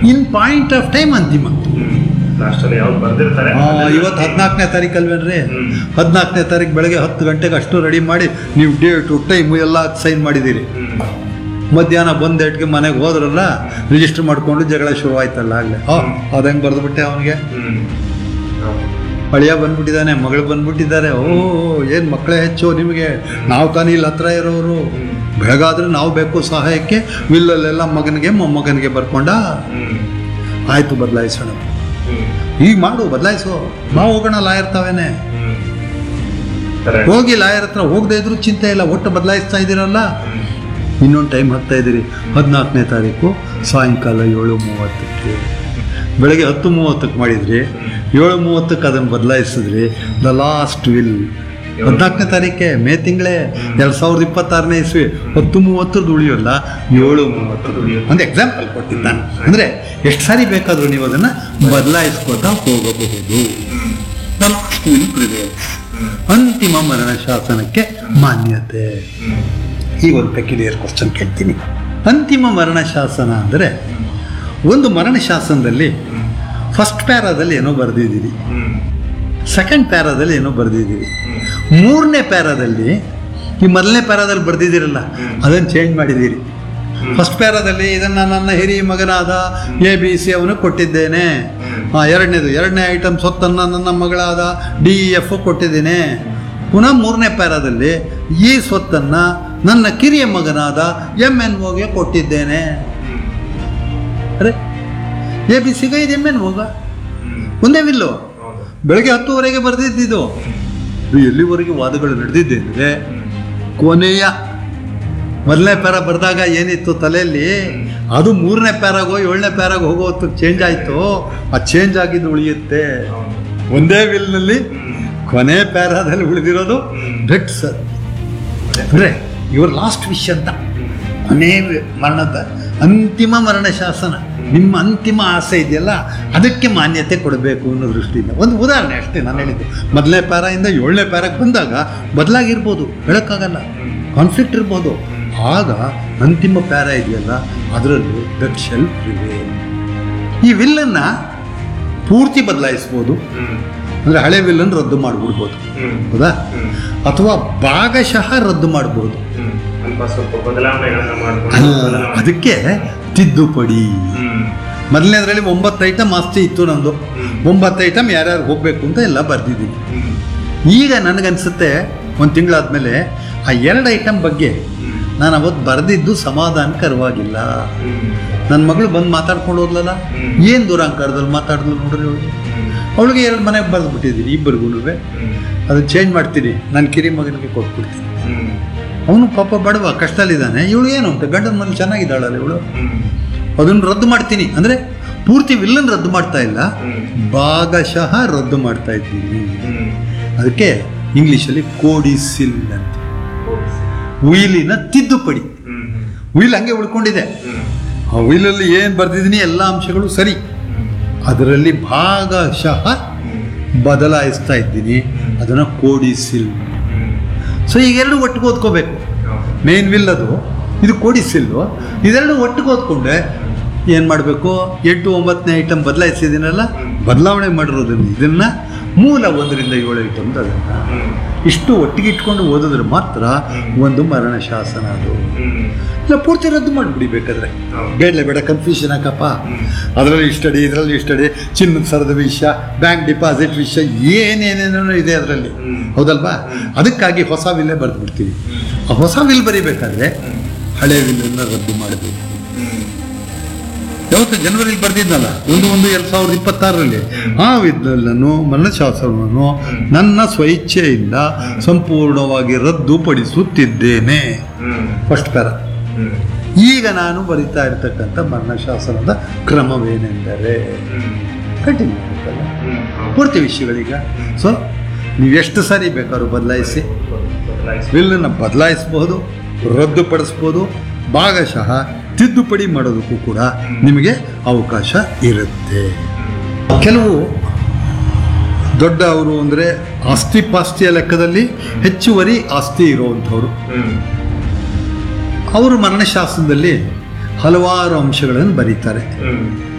In point of time ಅಂತಿಮ ಲಾಸ್ಟಲ್ಲಿ ಯಾವ್ದು ಬರ್ದಿರ್ತಾರೆ ಆ, ಇವತ್ತು ಹದಿನಾಲ್ಕನೇ ತಾರೀಕು ಅಲ್ವೇನ್ರಿ ಹ್ಮ್. ಹದಿನಾಲ್ಕನೇ ತಾರೀಕು ಬೆಳಗ್ಗೆ ಹತ್ತು ಗಂಟೆಗೆ ಅಷ್ಟು ರೆಡಿ ಮಾಡಿ ನೀವು ಡೇಟು ಟೈಮು ಎಲ್ಲ ಸೈನ್ ಮಾಡಿದ್ದೀರಿ ಹ್ಮ್. ಮಧ್ಯಾಹ್ನ ಬಂದೇಟ್ಗೆ ಮನೆಗೆ ಹೋದ್ರಲ್ಲ ರಿಜಿಸ್ಟರ್ ಮಾಡ್ಕೊಂಡು ಜಗಳ ಶುರು ಆಯ್ತಲ್ಲ ಆಗಲೇ ಅದು ಹೆಂಗೆ ಬರೆದ್ಬಿಟ್ಟೆ ಅವನಿಗೆ ಹ್ಮ್. ಹೌದು. ಅಳಿಯ ಬಂದ್ಬಿಟ್ಟಿದ್ದಾನೆ ಮಗಳು ಬಂದ್ಬಿಟ್ಟಿದ್ದಾರೆ ಓ ಏನು ಮಕ್ಕಳೇ ಹೆಚ್ಚು ನಿಮಗೆ ನಾವು ತಾನೇ ಇಲ್ಲಿ ಹತ್ರ ಇರೋರು ಹ್ಮ್. ಬೆಳಗಾದ್ರೆ ನಾವು ಬೇಕು ಸಹಾಯಕ್ಕೆ ವಿಲ್ಲಲ್ಲೆಲ್ಲ ಮಗನಿಗೆ ಮೊಮ್ಮಗನಿಗೆ ಬರ್ಕೊಂಡ ಹ್ಮ್. ಆಯ್ತು ಬದಲಾಯಿಸೋಣ ಹ್ಮ್. ಈಗ ಮಾಡು ಬದಲಾಯಿಸು ನಾವು ಹೋಗೋಣ ಲಾಯರ್ ತಾವೇನೆ ಹ್ಮ್. Correct. ಹೋಗಿ ಲಾಯರ್ ಹತ್ರ ಹೋಗದೆ ಇದ್ರೂ ಚಿಂತೆ ಇಲ್ಲ ಒಟ್ಟು ಬದಲಾಯಿಸ್ತಾ ಇದ್ದೀರಲ್ಲ ಹ್ಮ್. ಇನ್ನೊಂದು ಟೈಮ್ ಹಾಕ್ತಾ ಇದ್ದೀರಿ ಹದಿನಾಲ್ಕನೇ ತಾರೀಕು ಸಾಯಂಕಾಲ ಏಳು ಮೂವತ್ತಕ್ಕೆ ಬೆಳಗ್ಗೆ ಹತ್ತು ಮೂವತ್ತಕ್ಕೆ ಮಾಡಿದ್ರಿ ಏಳು ಮೂವತ್ತಕ್ಕೆ ಅದನ್ನು ಬದಲಾಯಿಸಿದ್ರಿ ದ ಲಾಸ್ಟ್ ವಿಲ್ ಹದಿನಾಲ್ಕನೇ ತಾರೀಕೆ ಮೇ ತಿಂಗಳೇ ಎರಡು ಸಾವಿರದ ಇಪ್ಪತ್ತಾರನೇ ಇಸ್ವಿ ಹತ್ತು ಮೂವತ್ತರದ್ದು ಉಳಿಯೋಲ್ಲ ಏಳು ಮೂವತ್ತರದ್ದು ಉಳಿಯೋದು ಒಂದು ಎಕ್ಸಾಂಪಲ್ ಕೊಟ್ಟಿದ್ದಾನೆ ಅಂದರೆ ಎಷ್ಟು ಸಾರಿ ಬೇಕಾದರೂ ನೀವು ಅದನ್ನು ಬದಲಾಯಿಸ್ಕೋತಾ ಹೋಗಬಹುದು ದ ಲಾಸ್ಟ್ ವಿಲ್ ಪ್ರಿವೇಲ್ಸ್ ಅಂತಿಮ ಮರಣ ಶಾಸನಕ್ಕೆ ಮಾನ್ಯತೆ ಹ್ಮ್. ಈ ಒಂದು ಪೆಕ್ಯುಲಿಯರ್ ಕ್ವಶನ್ ಕೇಳ್ತೀನಿ ಅಂತಿಮ ಮರಣ ಶಾಸನ ಅಂದರೆ ಒಂದು ಮರಣ ಶಾಸನದಲ್ಲಿ ಫಸ್ಟ್ ಪ್ಯಾರಾದಲ್ಲಿ ಏನೋ ಬರೆದಿದ್ದೀರಿ ಹ್ಮ್. ಸೆಕೆಂಡ್ ಪ್ಯಾರಾದಲ್ಲಿ ಏನೋ ಬರೆದಿದ್ದೀರಿ ಹ್ಮ್. ಮೂರನೇ ಪ್ಯಾರಾದಲ್ಲಿ ಈ ಮೊದಲನೇ ಪ್ಯಾರಾದಲ್ಲಿ ಬರೆದಿದ್ದೀರಲ್ಲ ಅದನ್ನು ಚೇಂಜ್ ಮಾಡಿದ್ದೀರಿ ಫಸ್ಟ್ ಪ್ಯಾರಾದಲ್ಲಿ ಇದನ್ನು ನನ್ನ ಹಿರಿಯ ಮಗನಾದ ಎ ಬಿ ಸಿ ಅವನು ಕೊಟ್ಟಿದ್ದೇನೆ ಹಾಂ ಎರಡನೇದು ಎರಡನೇ ಐಟಮ್ ಸೊತ್ತನ್ನು ನನ್ನ ಮಗಳಾದ ಡಿ ಇ ಎಫ್ ಕೊಟ್ಟಿದ್ದೇನೆ ಪುನಃ ಮೂರನೇ ಪ್ಯಾರಾದಲ್ಲಿ ಈ ಸ್ವತ್ತನ್ನು ನನ್ನ ಕಿರಿಯ ಮಗನಾದ ಎಮ್ ಎನ್ ಓಗೆ ಕೊಟ್ಟಿದ್ದೇನೆ ಹ್ಮ್. ಅರೆ ಎ ಬಿ ಸಿಗ ಇದು ಎಮ್ ಎನ್ ಓಗ ಹ್ಮ್. ಒಂದೇ ವಿಲ್ಲು ಹೌದು. ಬೆಳಗ್ಗೆ ಹತ್ತುವರೆಗೆ ಬರೆದಿದ್ದಿದ್ದು ಇದು ಎಲ್ಲಿವರೆಗೆ ವಾದಗಳು ನಡೆದಿದೆ ಅಂದರೆ ಕೊನೆಯ ಮೊದಲನೇ ಪ್ಯಾರ ಬರೆದಾಗ ಏನಿತ್ತು ತಲೆಯಲ್ಲಿ ಅದು ಮೂರನೇ ಪ್ಯಾರಾಗೋ ಏಳನೇ ಪ್ಯಾರಾಗ ಹೋಗೋ ಹೊತ್ತಿಗೆ ಚೇಂಜ್ ಆಯಿತು ಆ ಚೇಂಜ್ ಆಗಿದ್ದು ಉಳಿಯುತ್ತೆ ಹೌದು. ಒಂದೇ ವಿಲ್ನಲ್ಲಿ ಹ್ಮ್. ಕೊನೆ ಪ್ಯಾರಾದಲ್ಲಿ ಉಳಿದಿರೋದು ಹ್ಮ್. ಬೆಟ್ಸ್ ಅಂದರೆ ಇವ್ರ ಲಾಸ್ಟ್ ವಿಶ್ ಅಂತ ಕೊನೆ ಮರಣದ ಅಂತಿಮ ಮರಣ ಶಾಸನ ನಿಮ್ಮ ಅಂತಿಮ ಆಸೆ ಇದೆಯಲ್ಲ ಅದಕ್ಕೆ ಮಾನ್ಯತೆ ಕೊಡಬೇಕು ಅನ್ನೋ ದೃಷ್ಟಿಯಿಂದ ಒಂದು ಉದಾಹರಣೆ ಅಷ್ಟೇ ನಾನು ಹೇಳಿದ್ದು ಮೊದಲನೇ ಪ್ಯಾರಾಯಿಂದ ಏಳನೇ ಪ್ಯಾರಾಗೆ ಬಂದಾಗ ಬದಲಾಗಿರ್ಬೋದು ಹೇಳೋಕ್ಕಾಗಲ್ಲ ಕಾನ್ಫ್ಲಿಕ್ಟ್ ಇರ್ಬೋದು ಆಗ ಅಂತಿಮ ಪ್ಯಾರ ಇದೆಯಲ್ಲ ಅದರಲ್ಲಿ ದಟ್ ಶೆಲ್ ಪ್ರಿವೇಲ್ ಈ ವಿಲ್ಲನ್ನು ಪೂರ್ತಿ ಬದಲಾಯಿಸ್ಬೋದು ಹ್ಮ್. ಅಂದರೆ ಹಳೆ ವಿಲ್ಲನ್ನು ರದ್ದು ಮಾಡಿಬಿಡ್ಬೋದು ಹ್ಮ್. ಹೌದಾ ಹ್ಮ್. ಅಥವಾ ಭಾಗಶಃ ರದ್ದು ಮಾಡ್ಬೋದು ಹ್ಮ್. ಸ್ವಲ್ಪ ಸ್ವಲ್ಪ ಬದಲಾವಣೆಗಳನ್ನ ಮಾಡ್ಕೊಂಡು ಅಲ್ಲ ಬದಲಾವಣೆ- ಅದಕ್ಕೆ ತಿದ್ದುಪಡಿ ಹ್ಮ್. ಮೊದಲನೇದ್ರಲ್ಲಿ ಒಂಬತ್ತು ಐಟಮ್ ಆಸ್ತಿ ಇತ್ತು ನಂದು ಹ್ಮ್. ಒಂಬತ್ತು ಐಟಮ್ ಯಾರ್ಯಾರು ಹೋಗಬೇಕು ಅಂತ ಎಲ್ಲ ಬರ್ದಿದ್ದೀನಿ ಹ್ಮ್. ಈಗ ನನಗನ್ಸುತ್ತೆ ಒಂದು ತಿಂಗಳಾದ್ಮೇಲೆ ಆ ಎರಡು ಐಟಮ್ ಬಗ್ಗೆ ಹ್ಮ್. ನಾನು ಅವತ್ತು ಬರೆದಿದ್ದು ಸಮಾಧಾನಕರವಾಗಿಲ್ಲ ಹ್ಮ್. ನನ್ನ ಮಗಳು ಬಂದು ಮಾತಾಡ್ಕೊಂಡು ಹೋದ್ಲಲ್ಲ ಹ್ಮ್. ಏನು ದುರಾಂಕಾರದಲ್ಲಿ ಮಾತಾಡಿದ್ಲು ನೋಡ್ರಿ ಅವಳು ಹ್ಮ್. ಅವಳಿಗೆ ಎರಡು ಮನೆಗೆ ಬರೆದ್ಬಿಟ್ಟಿದ್ದೀನಿ ಇಬ್ಬರಿಗೂ ಹ್ಮ್. ಅದನ್ನು ಚೇಂಜ್ ಮಾಡ್ತೀನಿ ನನ್ನ ಕಿರಿ ಮಗನಿಗೆ ಕೊಟ್ಬಿಡ್ತೀನಿ ಹ್ಮ್. ಅವನು ಪಾಪ ಬಡವ ಕಷ್ಟದಲ್ಲಿದ್ದಾನೆ ಇವಳು ಏನು ಅಂತ ಗಂಡನ ಮನೇಲಿ ಚೆನ್ನಾಗಿದ್ದಾಳಲ್ಲ ಇವಳು ಹ್ಮ್. ಅದನ್ನು ರದ್ದು ಮಾಡ್ತೀನಿ ಅಂದರೆ ಪೂರ್ತಿ ವಿಲ್ಲನ್ ರದ್ದು ಮಾಡ್ತಾ ಇಲ್ಲ ಹ್ಮ್. ಭಾಗಶಃ ರದ್ದು ಮಾಡ್ತಾ ಇದ್ದೀನಿ ಹ್ಮ್. ಅದಕ್ಕೆ ಇಂಗ್ಲೀಷಲ್ಲಿ ಕೋಡಿಸಿಲ್ ಅಂತ ಉಯಿಲಿನ ತಿದ್ದುಪಡಿ ಹ್ಮ್. ಉಯಿಲ್ ಹಂಗೆ ಉಳ್ಕೊಂಡಿದೆ ಹ್ಮ್. ಆ ಉಯಿಲಲ್ಲಿ ಏನು ಬರ್ದಿದ್ದೀನಿ ಎಲ್ಲ ಅಂಶಗಳು ಸರಿ ಹ್ಮ್. ಅದರಲ್ಲಿ ಭಾಗಶಃ ಹ್ಮ್. ಬದಲಾಯಿಸ್ತಾ ಇದ್ದೀನಿ ಅದನ್ನು ಕೋಡಿಸಿಲ್ ಹ್ಮ್. ಸೊ ಈಗ ಎರಡು ಒಟ್ಟಿಗೆ ಓದ್ಕೋಬೇಕು ಹೌದು. ಮೇನ್ ವಿಲ್ ಅದು ಇದು ಕೋಡಿಸಿಲ್ಲು ಇದೆರಡು ಒಟ್ಟಿಗೆ ಓದ್ಕೊಂಡೆ ಏನು ಮಾಡಬೇಕು ಎಂಟು ಒಂಬತ್ತನೇ ಐಟಮ್ ಬದಲಾಯಿಸಿದ್ದೀನಲ್ಲ ಬದಲಾವಣೆ ಮಾಡಿರೋದನ್ನು ಇದನ್ನು ಮೂಲ ಒಂದರಿಂದ ಏಳು ಐಟಮ್ ಅದನ್ನು ಹ್ಮ್. ಇಷ್ಟು ಒಟ್ಟಿಗೆ ಇಟ್ಕೊಂಡು ಓದಿದ್ರೆ ಮಾತ್ರ ಒಂದು ಮರಣ ಶಾಸನ ಅದು ಹ್ಮ್. ಇಲ್ಲ ಪೂರ್ತಿ ರದ್ದು ಮಾಡಿಬಿಡಿ ಬೇಕಾದ್ರೆ ಹೌದು. ಬೇಡಲೇ ಬೇಡ ಕನ್ಫ್ಯೂಷನ್ ಹಾಕಪ್ಪ ಹ್ಮ್. ಅದರಲ್ಲಿ ಇಷ್ಟಡಿ ಇದರಲ್ಲಿ ಇಷ್ಟಡಿ ಚಿನ್ನದ ಸರದ ವಿಷಯ ಬ್ಯಾಂಕ್ ಡಿಪಾಸಿಟ್ ವಿಷಯ ಏನೇನೇನೋ ಇದೆ ಅದರಲ್ಲಿ ಹ್ಮ್. ಹೌದಲ್ವಾ ಅದಕ್ಕಾಗಿ ಹೊಸ ವಿಲ್ಲೇ ಬರೆದು ಬಿಡ್ತೀವಿ ಆ ಹೊಸ ವಿಲ್ ಬರಿಬೇಕಾದ್ರೆ ಹಳೆ ವಿಲ್ಲನ್ನು ರದ್ದು ಮಾಡಬೇಕು ಹ್ಮ್. ಯಾವತ್ತು ಜನವರಿಲಿ ಬರ್ದಿದ್ನಲ್ಲ ಒಂದು ಒಂದು ಎರಡು ಸಾವಿರದ ಇಪ್ಪತ್ತಾರರಲ್ಲಿ ಆ ವಿಲ್ಲನ್ನು ಮರಣಶಾಸನವನ್ನು ನನ್ನ ಸ್ವಇಚ್ಛೆಯಿಂದ ಸಂಪೂರ್ಣವಾಗಿ ರದ್ದುಪಡಿಸುತ್ತಿದ್ದೇನೆ ಹ್ಮ್. ಫಸ್ಟ್ ಪ್ಯಾರ ಹ್ಮ್. ಈಗ ನಾನು ಬರಿತಾ ಇರ್ತಕ್ಕಂಥ ಮರಣಶಾಸನದ ಕ್ರಮವೇನೆಂದರೆ ಹ್ಮ್. ಕಂಟಿನ್ಯೂ ಮಾಡ್ತಲ್ಲ ಹ್ಮ್. ಹೌದು. ಪೂರ್ತಿ ವಿಷಯಗಳೀಗ ಸೊ ನೀವು ಎಷ್ಟು ಸಾರಿ ಬೇಕಾದ್ರೂ ಬದಲಾಯಿಸಿ ಬದಲಾಯಿಸಿ. ವಿಲ್ಲನ್ನು ಬದಲಾಯಿಸ್ಬೋದು ರದ್ದುಪಡಿಸ್ಬೋದು ಭಾಗಶಃ ತಿದ್ದುಪಡಿ ಮಾಡೋದಕ್ಕೂ ಕೂಡ ನಿಮಗೆ ಅವಕಾಶ ಇರುತ್ತೆ ಕೆಲವು ದೊಡ್ಡ ಅವರು ಅಂದರೆ ಆಸ್ತಿ ಪಾಸ್ತಿಯ ಲೆಕ್ಕದಲ್ಲಿ ಹೆಚ್ಚುವರಿ ಆಸ್ತಿ ಇರುವಂಥವ್ರು ಹ್ಮ್. ಅವರು ಮರಣಶಾಸ್ತ್ರದಲ್ಲಿ ಹಲವಾರು ಅಂಶಗಳನ್ನು ಬರೀತಾರೆ ಹ್ಮ್.